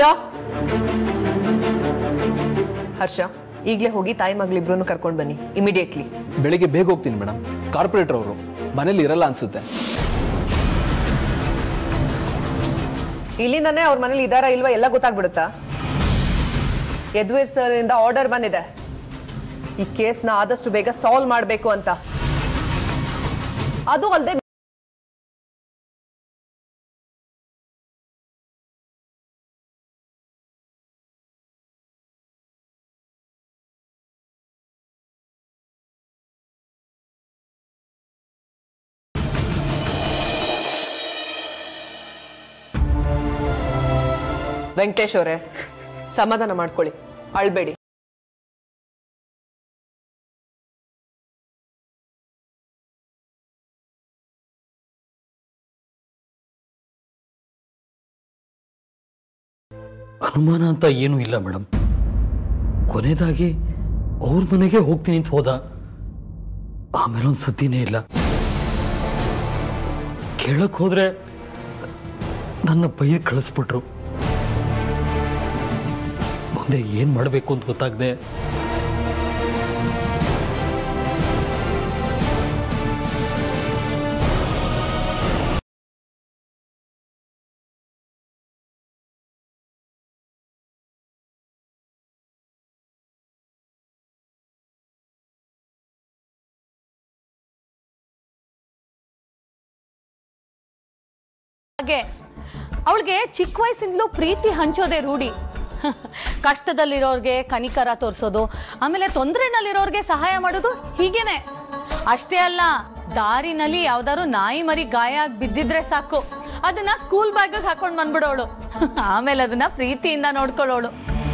ಹರ್ಷ ಈಗಲೇ ಹೋಗಿ ತಾಯಿ ಮಗಳಿಬ್ರು ಕರ್ಕೊಂಡು ಬನ್ನಿ ಇಮಿಡಿಯೇಟ್ಲಿ ಬೆಳಿಗ್ಗೆ ಬೇಗ ಹೋಗ್ತೀನಿ ಮೇಡಮ್ ಕಾರ್ಪೊರೇಟರ್ ಅವರು ಮನೇಲಿ ಇರಲ್ಲ ಅನ್ಸುತ್ತೆ ಇಲ್ಲಿಂದಾನೇ ಅವ್ರ ಮನೇಲಿ ಇದಾರಾ ಇಲ್ವಾ ಎಲ್ಲ ಗೊತ್ತಾಗ್ಬಿಡುತ್ತಾ ಯದುವೀರ್ ಸರ್ ಇಂದ ಆರ್ಡರ್ ಬಂದಿದೆ ಈ ಕೇಸ್ನ ಆದಷ್ಟು ಬೇಗ ಸಾಲ್ವ್ ಮಾಡಬೇಕು ಅಂತ ಅದು ಅಲ್ಲದೆ ವೆಂಕಟೇಶ್ ಅವರೇ ಸಮಾಧಾನ ಮಾಡ್ಕೊಳ್ಳಿ ಅಳ್ಬೇಡಿ ಅನುಮಾನ ಅಂತ ಏನೂ ಇಲ್ಲ ಮೇಡಮ್ ಕೊನೆಯದಾಗಿ ಅವ್ರ ಮನೆಗೆ ಹೋಗ್ತೀನಿ ಅಂತ ಹೋದ ಆಮೇಲೆ ಒಂದು ಸುದ್ದಿನೇ ಇಲ್ಲ ಕೇಳಕ್ ಹೋದ್ರೆ ನನ್ನ ಬೈದು ಕಳಿಸ್ಬಿಟ್ರು ಮುಂದೆ ಏನು ಮಾಡಬೇಕು ಅಂತ ಗೊತ್ತಾಗದೆ ಹಾಗೆ ಅವಳಿಗೆ ಚಿಕ್ಕ ವಯಸ್ಸಿಂದಲೂ ಪ್ರೀತಿ ಹಂಚೋದೇ ರೂಢಿ ಕಷ್ಟದಲ್ಲಿರೋರ್ಗೆ ಕನಿಕರ ತೋರಿಸೋದು ಆಮೇಲೆ ತೊಂದರೆನಲ್ಲಿರೋರ್ಗೆ ಸಹಾಯ ಮಾಡೋದು ಹೀಗೇನೆ ಅಷ್ಟೇ ಅಲ್ಲ ದಾರಿನಲ್ಲಿ ಯಾವ್ದಾದ್ರು ನಾಯಿ ಮರಿ ಗಾಯ ಆಗಿ ಬಿದ್ದಿದ್ರೆ ಸಾಕು ಅದನ್ನ ಸ್ಕೂಲ್ ಬ್ಯಾಗ್ ಹಾಕೊಂಡು ಬಂದ್ಬಿಡೋಳು ಆಮೇಲೆ ಅದನ್ನ ಪ್ರೀತಿಯಿಂದ ನೋಡ್ಕೊಳ್ಳೋಳು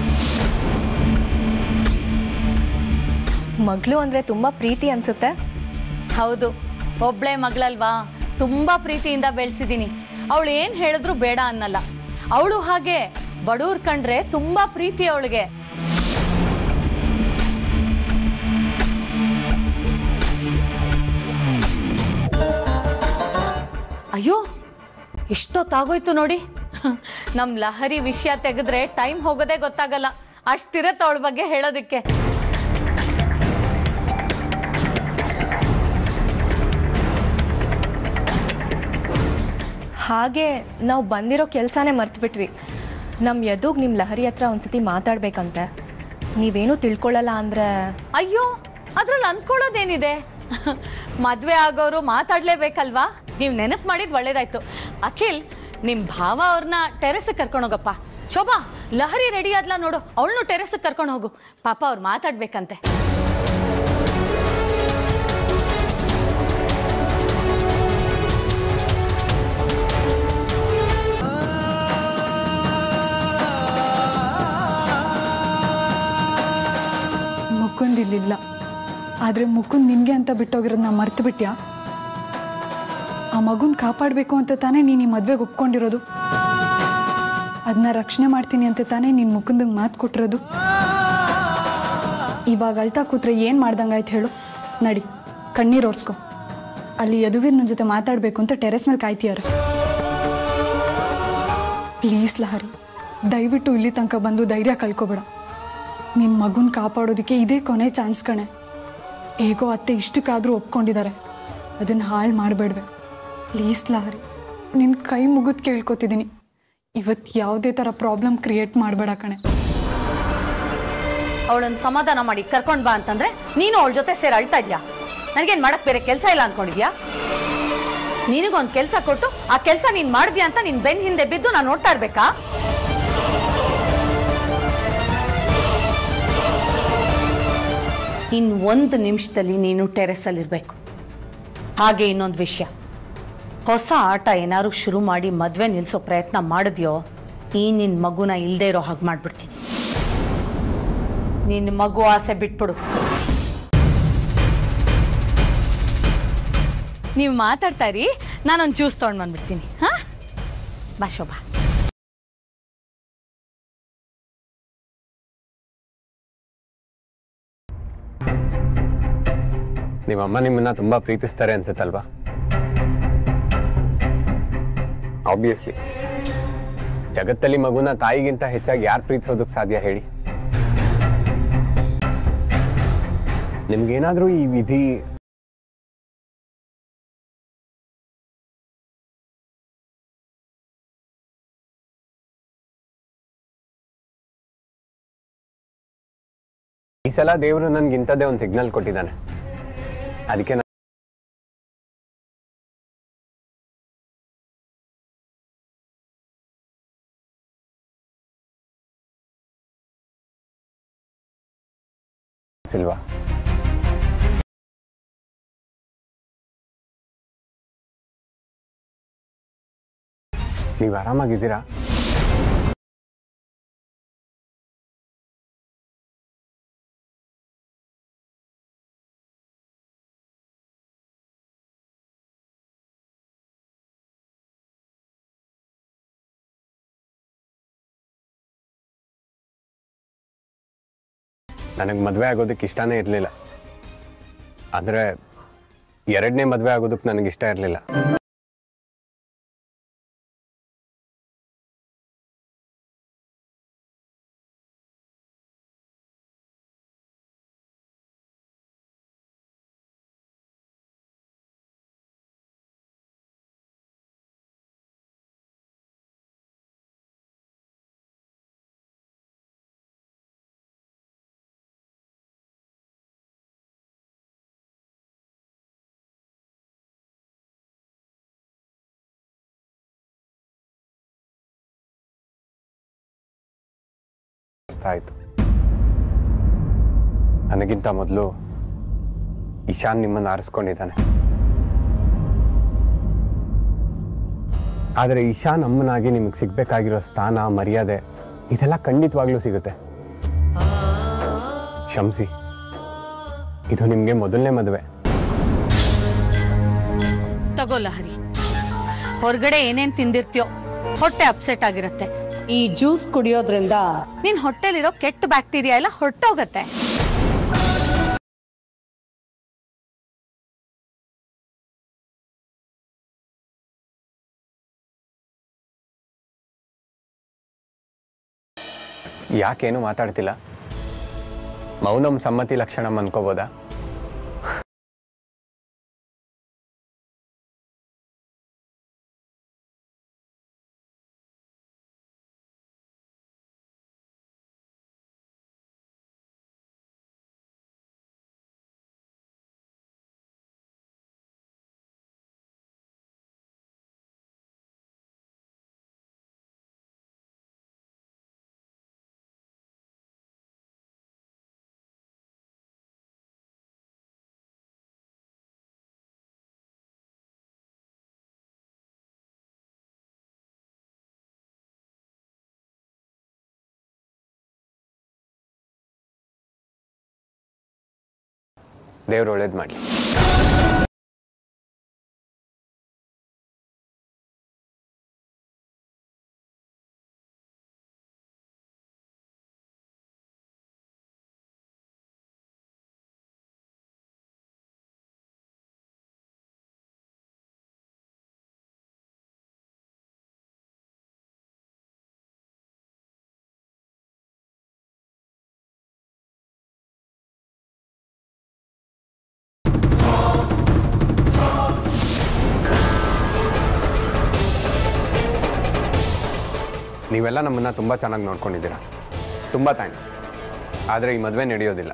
ಮಗಳು ಅಂದ್ರೆ ತುಂಬಾ ಪ್ರೀತಿ ಅನ್ಸುತ್ತೆ ಹೌದು ಒಬ್ಳೆ ಮಗಳಲ್ವಾ ತುಂಬಾ ಪ್ರೀತಿಯಿಂದ ಬೆಳೆಸಿದ್ದೀನಿ ಅವಳು ಏನ್ ಹೇಳಿದ್ರು ಬೇಡ ಅನ್ನಲ್ಲ ಅವಳು ಹಾಗೆ ಬಡವ್ರ್ ಕಂಡ್ರೆ ತುಂಬಾ ಪ್ರೀತಿ ಅವಳಿಗೆ ಅಯ್ಯೋ ಎಷ್ಟೊತ್ತಾಗೋಯ್ತು ನೋಡಿ ನಮ್ ಲಹರಿ ವಿಷಯ ತೆಗೆದ್ರೆ ಟೈಮ್ ಹೋಗೋದೇ ಗೊತ್ತಾಗಲ್ಲ ಅಷ್ಟಿರತ್ತೆ ಅವಳ ಬಗ್ಗೆ ಹೇಳೋದಕ್ಕೆ ಹಾಗೆ ನಾವು ಬಂದಿರೋ ಕೆಲಸನೇ ಮರ್ತ್ಬಿಟ್ವಿ ನಮ್ಮ ಯದುಗ್ ನಿಮ್ಮ ಲಹರಿ ಹತ್ರ ಒಂದ್ಸತಿ ಮಾತಾಡ್ಬೇಕಂತೆ ನೀವೇನು ತಿಳ್ಕೊಳ್ಳಲ್ಲ ಅಂದ್ರೆ ಅಯ್ಯೋ ಅದ್ರಲ್ಲಿ ಅನ್ಕೊಳ್ಳೋದೇನಿದೆ ಮದ್ವೆ ಆಗೋರು ಮಾತಾಡ್ಲೇಬೇಕಲ್ವಾ ನೀವು ನೆನಪು ಮಾಡಿದ್ ಒಳ್ಳೇದಾಯ್ತು ಅಖಿಲ್ ನಿಮ್ ಭಾವ ಅವ್ರನ್ನ ಟೆರೆಸ್ ಕರ್ಕೊಂಡೋಗಪ್ಪ ಶೋಭಾ ಲಹರಿ ರೆಡಿ ಆದ್ಲಾ ನೋಡು ಅವಳನ್ನು ಟೆರೆಸ್ ಕರ್ಕೊಂಡು ಹೋಗು ಪಾಪ ಅವ್ರು ಮಾತಾಡ್ಬೇಕಂತೆ ಮುಕುಂದ್ ಇಲ್ಲಿಲ್ಲ ಆದರೆ ಮುಕುಂದ್ ನಿನಗೆ ಅಂತ ಬಿಟ್ಟೋಗಿರೋದು ನಾ ಮರ್ತು ಬಿಟ್ಯಾ ಆ ಮಗುನ ಕಾಪಾಡಬೇಕು ಅಂತ ತಾನೇ ನೀನು ಈ ಮದುವೆಗೆ ಒಪ್ಕೊಂಡಿರೋದು ಅದನ್ನ ರಕ್ಷಣೆ ಮಾಡ್ತೀನಿ ಅಂತ ತಾನೇ ನೀನು ಮುಕುಂದಂಗೆ ಮಾತು ಕೊಟ್ಟಿರೋದು ಇವಾಗ ಅಳ್ತಾ ಕೂತ್ರೆ ಏನು ಮಾಡ್ದಂಗಾಯ್ತು ಹೇಳು ನಡಿ ಕಣ್ಣೀರು ಓಡಿಸ್ಕೊ ಅಲ್ಲಿ ಯದುವೀರ್ನ ಜೊತೆ ಮಾತಾಡಬೇಕು ಅಂತ ಟೆರೆಸ್ ಮೇಲೆ ಕಾಯ್ತೀಯಾರ ಪ್ಲೀಸ್ ಲಹರಿ ದಯವಿಟ್ಟು ಇಲ್ಲಿ ತನಕ ಬಂದು ಧೈರ್ಯ ಕಳ್ಕೊಬೇಡ ನಿನ್ನ ಮಗುನ ಕಾಪಾಡೋದಕ್ಕೆ ಇದೇ ಕೊನೆ ಚಾನ್ಸ್ ಕಣೆ ಹೇಗೋ ಅತ್ತೆ ಇಷ್ಟಕ್ಕಾದರೂ ಒಪ್ಕೊಂಡಿದ್ದಾರೆ ಅದನ್ನು ಹಾಳು ಮಾಡಬೇಡ್ವೆ ಪ್ಲೀಸ್ ಲಹರಿ ನಿನ್ನ ಕೈ ಮುಗಿದು ಕೇಳ್ಕೊತಿದ್ದೀನಿ ಇವತ್ತು ಯಾವುದೇ ಥರ ಪ್ರಾಬ್ಲಮ್ ಕ್ರಿಯೇಟ್ ಮಾಡಬೇಡ ಕಣೆ ಅವಳನ್ನ ಸಮಾಧಾನ ಮಾಡಿ ಕರ್ಕೊಂಡ್ ಬಾ ಅಂತಂದ್ರೆ ನೀನು ಅವಳ ಜೊತೆ ಸೇರಿ ಅಳ್ತಾ ಇದ್ಯಾ ನನಗೇನು ಮಾಡಕ್ ಬೇರೆ ಕೆಲಸ ಇಲ್ಲ ಅನ್ಕೊಂಡಿದ್ಯಾ ನಿನಗೊಂದು ಕೆಲಸ ಕೊಟ್ಟು ಆ ಕೆಲಸ ನೀನ್ ಮಾಡಿದ್ಯಾ ಅಂತ ನಿನ್ ಬೆನ್ ಹಿಂದೆ ಬಿದ್ದು ನಾನು ನೋಡ್ತಾ ಇರ್ಬೇಕಾ ಇನ್ ಒಂದು ನಿಮಿಷದಲ್ಲಿ ನೀನು ಟೆರೆಸಲ್ಲಿ ಇರಬೇಕು ಹಾಗೆ ಇನ್ನೊಂದು ವಿಷಯ ಹೊಸ ಆಟ ಏನಾದ್ರು ಶುರು ಮಾಡಿ ಮದುವೆ ನಿಲ್ಲಿಸೋ ಪ್ರಯತ್ನ ಮಾಡಿದ್ಯೋ ಈ ನಿನ್ನ ಮಗುನ ಇಲ್ಲದೆ ಇರೋ ಹಾಗೆ ಮಾಡ್ಬಿಡ್ತೀನಿ ನಿನ್ನ ಮಗು ಆಸೆ ಬಿಟ್ಬಿಡು ನೀವು ಮಾತಾಡ್ತಾ ಇರಿ ನಾನೊಂದು ಜ್ಯೂಸ್ ತೊಗೊಂಡು ಬಂದ್ಬಿಡ್ತೀನಿ ಹಾಂ ಬಾ ಶೋಭಾ ನಿಮ್ಮಮ್ಮ ನಿಮ್ಮನ್ನ ತುಂಬಾ ಪ್ರೀತಿಸ್ತಾರೆ ಅನ್ಸುತ್ತಲ್ವಾ ಆಬ್ವಿಯಸ್ಲಿ ಜಗತ್ತಲ್ಲಿ ಮಗುನ ತಾಯಿಗಿಂತ ಹೆಚ್ಚಾಗಿ ಯಾರು ಪ್ರೀತಿಸೋದಕ್ಕೆ ಸಾಧ್ಯ ಹೇಳಿ ನಿಮ್ಗೇನಾದ್ರೂ ಈ ವಿಧಿ ಈ ಸಲ ದೇವರು ನನ್ಗೆ ಇಂಥದ್ದೇ ಒಂದು ಸಿಗ್ನಲ್ ಕೊಟ್ಟಿದ್ದಾನೆ ಅದಕ್ಕೆ ನಾನು ಸಿಲ್ವಾ ನೀವು ಆರಾಮಾಗಿದ್ದೀರಾ ನನಗೆ ಮದುವೆ ಆಗೋದಕ್ಕೆ ಇಷ್ಟನೇ ಇರಲಿಲ್ಲ ಆದರೆ ಎರಡನೇ ಮದುವೆ ಆಗೋದಕ್ಕೆ ನನಗೆ ಇಷ್ಟ ಇರಲಿಲ್ಲ ಅರ್ಥ ಆಯಿತು ನನಗಿಂತ ಮೊದಲು ಇಶಾನ್ ನಿಮ್ಮನ್ನು ಆರಿಸ್ಕೊಂಡಿದ್ದಾನೆ ಆದರೆ ಇಶಾನ್ ಅಮ್ಮನಾಗಿ ನಿಮಗೆ ಸಿಗ್ಬೇಕಾಗಿರೋ ಸ್ಥಾನ ಮರ್ಯಾದೆ ಇದೆಲ್ಲ ಖಂಡಿತವಾಗ್ಲೂ ಸಿಗುತ್ತೆ ಕ್ಷಮಿಸಿ ಇದು ನಿಮಗೆ ಮೊದಲನೇ ಮದುವೆ ತಗೋ ಲಹರಿ ಹೊರಗಡೆ ಏನೇನ್ ತಿಂದಿರ್ತೀಯೋ ಹೊಟ್ಟೆ ಅಪ್ಸೆಟ್ ಆಗಿರುತ್ತೆ ಈ ಜ್ಯೂಸ್ ಕುಡಿಯೋದ್ರಿಂದ ನಿನ್ ಹೊಟ್ಟೆಲಿರೋ ಕೆಟ್ಟ ಬ್ಯಾಕ್ಟೀರಿಯಾ ಎಲ್ಲ ಹೊರಟೋಗತ್ತೆ ಯಾಕೇನು ಮಾತಾಡ್ತಿಲ್ಲ ಮೌನಂ ಸಮ್ಮತಿ ಲಕ್ಷಣಂ ಅನ್ಕೋಬೋದಾ ದೇವ್ರು ಒಳ್ಳೇದು ಮಾಡಲಿ ನೀವೆಲ್ಲ ನಮ್ಮನ್ನು ತುಂಬ ಚೆನ್ನಾಗಿ ನೋಡ್ಕೊಂಡಿದ್ದೀರಾ ತುಂಬ ಥ್ಯಾಂಕ್ಸ್ ಆದರೆ ಈ ಮದುವೆ ನಡೆಯೋದಿಲ್ಲ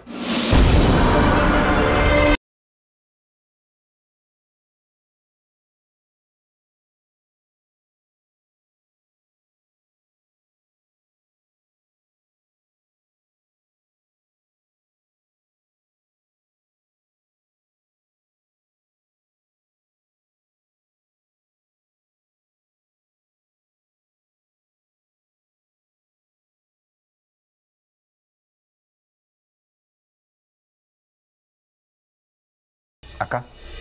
ಅಕ್ಕ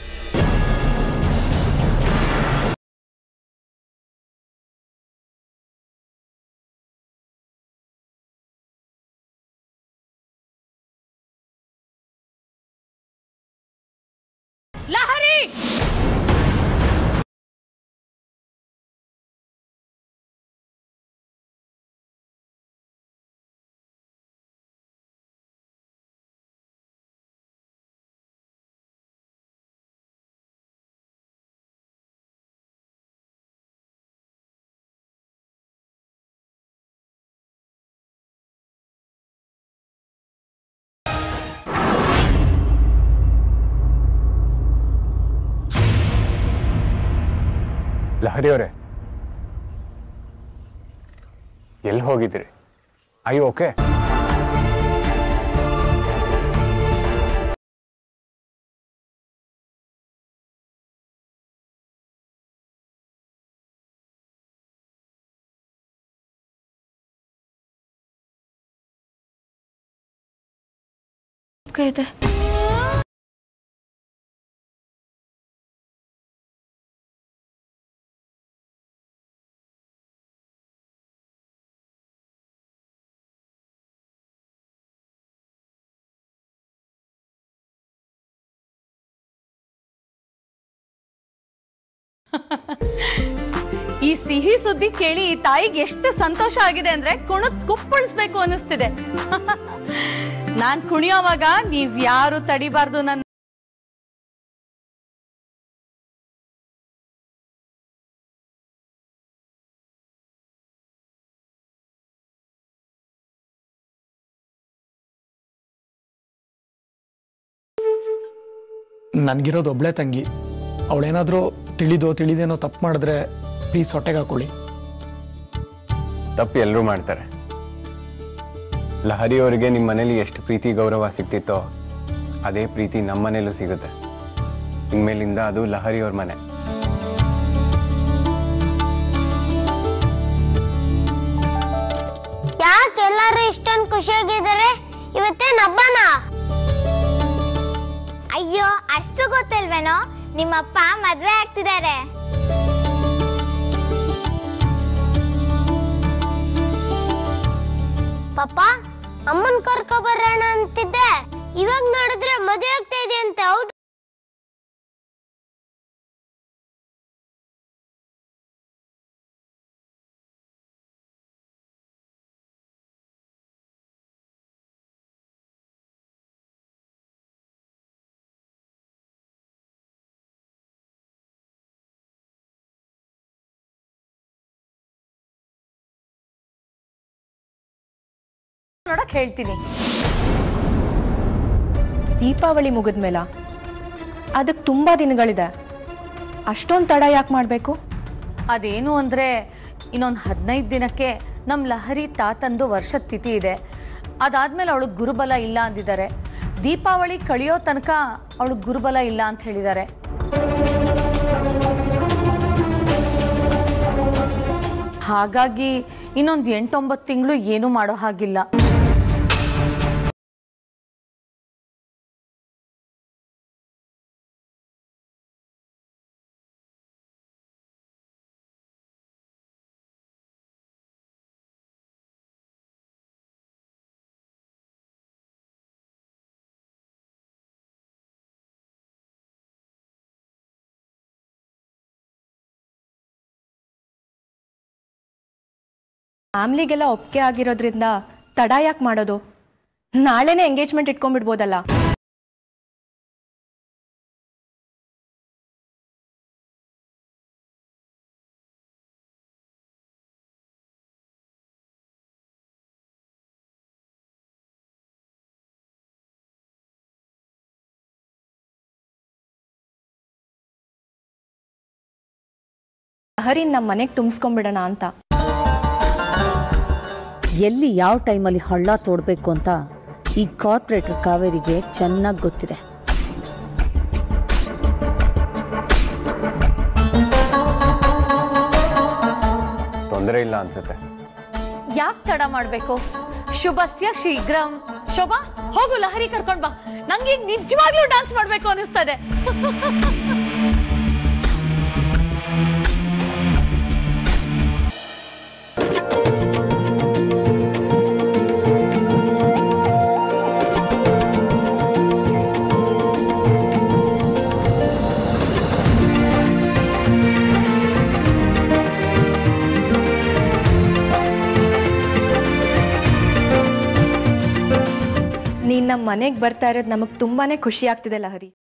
ಲಹರಿ ಲಹರಿ ಅವರೇ ಎಲ್ಲಿ ಹೋಗಿದ್ದೀರಿ ಐ ಓಕೆ ಇದೆ ಈ ಸಿಹಿ ಸುದ್ದಿ ಕೇಳಿ ಈ ತಾಯಿಗೆ ಎಷ್ಟು ಸಂತೋಷ ಆಗಿದೆ ಅಂದ್ರೆ ಕುಣದ್ ಕುಪ್ಪಳಿಸ್ಬೇಕು ಅನಿಸ್ತಿದೆ ನಾನ್ ಕುಣಿಯೋವಾಗ ನೀವ್ ಯಾರು ತಡಿಬಾರ್ದು ನನ್ನ ನನಗಿರೋದು ಒಬ್ಳೆ ತಂಗಿ ಅವಳೇನಾದರೂ ತಿಳಿದೋ ತಿಳಿದೇನೋ ತಪ್ಪು ಮಾಡಿದ್ರೆ ಪ್ಲೀಸ್ ಹೊಟ್ಟೆಗೆ ಹಾಕೊಳ್ಳಿ ತಪ್ಪು ಎಲ್ಲರೂ ಮಾಡ್ತಾರೆ ಲಹರಿ ಅವರಿಗೆ ನಿಮ್ಮ ಮನೇಲಿ ಎಷ್ಟು ಪ್ರೀತಿ ಗೌರವ ಸಿಗ್ತಿತ್ತೋ ಅದೇ ಪ್ರೀತಿ ನಮ್ಮ ಮನೇಲೂ ಸಿಗುತ್ತೆ ಇನ್ಮೇಲಿಂದ ಅದು ಲಹರಿ ಅವ್ರ ಮನೆ ಯಾಕೆ ಎಲ್ಲರೂ ಇಷ್ಟೊಂದು ಖುಷಿಯಾಗಿದ್ದಾರೆ ಇವತ್ತೇನ್ ಹಬ್ಬನ ಅಯ್ಯೋ ಅಷ್ಟು ಗೊತ್ತಿಲ್ವೇನೋ ನಿಮ್ಮಪ್ಪ ಮದ್ವೆ ಆಗ್ತಿದ್ದಾರೆ ಪಾಪ ಅಮ್ಮನ್ ಕರ್ಕೊ ಬರೋಣ ಅಂತಿದ್ದೆ ಇವಾಗ ನೋಡಿದ್ರೆ ಮದುವೆ ಆಗ್ತಾ ಇದೆ ಅಂತ ಹೌದು ನೋಡಕ್ ಹೇಳ್ತೀನಿ ದೀಪಾವಳಿ ಮುಗಿದ್ಮೇಲ ಅದಕ್ಕೆ ತುಂಬ ದಿನಗಳಿದೆ ಅಷ್ಟೊಂದು ತಡ ಯಾಕೆ ಮಾಡಬೇಕು ಅದೇನು ಅಂದರೆ ಇನ್ನೊಂದು ಹದಿನೈದು ದಿನಕ್ಕೆ ನಮ್ಮ ಲಹರಿ ತಾತಂದು ವರ್ಷದ ತಿಥಿ ಇದೆ ಅದಾದಮೇಲೆ ಅವಳಿಗೆ ಗುರುಬಲ ಇಲ್ಲ ಅಂದಿದ್ದಾರೆ ದೀಪಾವಳಿ ಕಳಿಯೋ ತನಕ ಅವಳಿಗೆ ಗುರುಬಲ ಇಲ್ಲ ಅಂತ ಹೇಳಿದ್ದಾರೆ ಹಾಗಾಗಿ ಇನ್ನೊಂದು ಎಂಟೊಂಬತ್ತು ತಿಂಗಳು ಏನೂ ಮಾಡೋ ಹಾಗಿಲ್ಲ ಫ್ಯಾಮ್ಲಿಗೆಲ್ಲ ಒಪ್ಪಿಗೆ ಆಗಿರೋದ್ರಿಂದ ತಡ ಯಾಕೆ ಮಾಡೋದು ನಾಳೆನೇ ಎಂಗೇಜ್ಮೆಂಟ್ ಇಟ್ಕೊಂಡ್ಬಿಡ್ಬೋದಲ್ಲ ಲಹರಿನ ನಮ್ಮ ಮನೆಗೆ ತುಂಬಿಸ್ಕೊಂಬಿಡೋಣ ಅಂತ ಎಲ್ಲಿ ಯಾವ ಟೈಮಲ್ಲಿ ಹಳ್ಳ ತೋಡಬೇಕು ಅಂತ ಈ ಕಾರ್ಪೊರೇಟರ್ ಕಾವೇರಿಗೆ ಚೆನ್ನಾಗಿ ಗೊತ್ತಿದೆ ತೊಂದರೆ ಇಲ್ಲ ಅನ್ಸುತ್ತೆ ಯಾಕೆ ತಡ ಮಾಡಬೇಕು ಶುಭಸ್ಯ ಶೀಘ್ರಂ ಶೋಭಾ ಹೋಗು ಲಹರಿ ಕರ್ಕೊಂಡ್ ಬಾ ನಂಗೆ ಈಗ ನಿಜವಾಗ್ಲೂ ಡಾನ್ಸ್ ಮಾಡ್ಬೇಕು ಅನಿಸ್ತದೆ ನೀನು ನಮ್ಮ ಮನೆಗೆ ಬರ್ತಾ ಇರೋದು ನಮಗೆ ತುಂಬಾ ಖುಷಿ ಆಗ್ತಿದೆ ಲಹರಿ